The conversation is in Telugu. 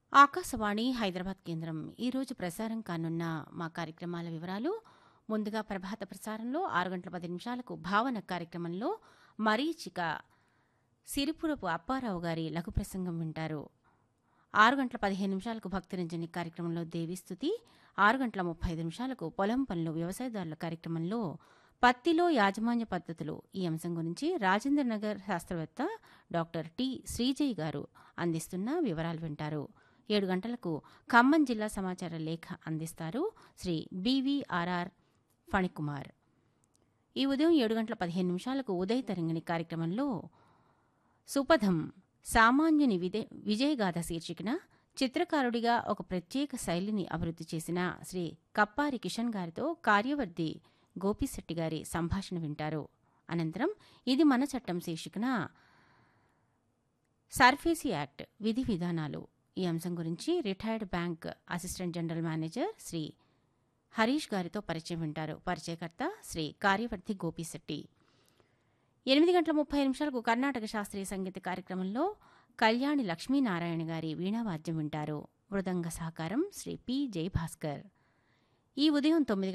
ఆకాశవాణి హైదరాబాద్ కేంద్రం ఈరోజు ప్రసారం కానున్న మా కార్యక్రమాల వివరాలు ముందుగా ప్రభాత ప్రసారంలో ఆరు గంటల పది నిమిషాలకు భావన కార్యక్రమంలో మరీచిక సిరిపురపు అప్పారావు గారి లఘు ప్రసంగం వింటారు ఆరు గంటల పదిహేను నిమిషాలకు భక్తిరంజని కార్యక్రమంలో దేవిస్తుతి ఆరు గంటల ముప్పై ఐదు నిమిషాలకు పొలం పనులు వ్యవసాయదారుల కార్యక్రమంలో పత్తిలో యాజమాన్య పద్ధతులు ఈ అంశం గురించి రాజేంద్ర నగర్ శాస్త్రవేత్త డాక్టర్ టి శ్రీజయ్ గారు అందిస్తున్న వివరాలు వింటారు ఏడు గంటలకు ఖమ్మం జిల్లా సమాచార లేఖ అందిస్తారు శ్రీ బీవీఆర్ఆర్ ఫణికుమార్ ఈ ఉదయం ఏడు గంటల పదిహేను నిమిషాలకు ఉదయ తరంగిణి కార్యక్రమంలో సుపథం సామాన్యుని విదే విజయగాథ శీర్షికన చిత్రకారుడిగా ఒక ప్రత్యేక శైలిని అభివృద్ధి చేసిన శ్రీ కప్పారి కిషన్ గారితో కార్యవర్ధి గోపిశెట్టి గారి సంభాషణ వింటారు అనంతరం ఇది మన చట్టం శీర్షికన సర్ఫేసీ యాక్ట్ విధి విధానాలు ఈ అంశం గురించి retired bank assistant general manager Shri Harish గారితో పరిచయం వింటారు పరిచయకర్త శ్రీ కార్యవర్ధి గోపిశెట్టి ఎనిమిది గంటల ముప్పై నిమిషాలకు కర్ణాటక శాస్త్రీయ సంగీత కార్యక్రమంలో కళ్యాణి లక్ష్మీనారాయణ గారి వీణావాద్యం వింటారు మృదంగ సహకారం శ్రీ పి జయభాస్కర్ ఈ ఉదయం తొమ్మిది